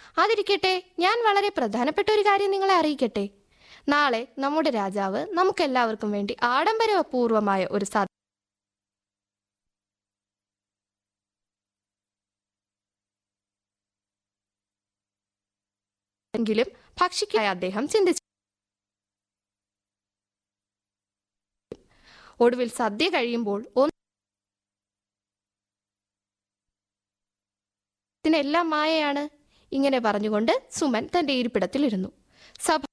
അതിരിക്കട്ടെ ഞാൻ വളരെ പ്രധാനപ്പെട്ട ഒരു കാര്യം നിങ്ങളെ അറിയിക്കട്ടെ നാളെ നമ്മുടെ രാജാവ് നമുക്കെല്ലാവർക്കും വേണ്ടി ആഡംബരപൂർവമായ ഒരു സ എങ്കിലും ഭക്ഷിക്കായി അദ്ദേഹം ചിന്തിച്ചു ഒടുവിൽ സദ്യ കഴിയുമ്പോൾ ഒന്ന് ഇതിനെല്ലാം മായയാണ് ഇങ്ങനെ പറഞ്ഞുകൊണ്ട് സുമൻ തന്റെ ഇരിപ്പിടത്തിലിരുന്നു സഭ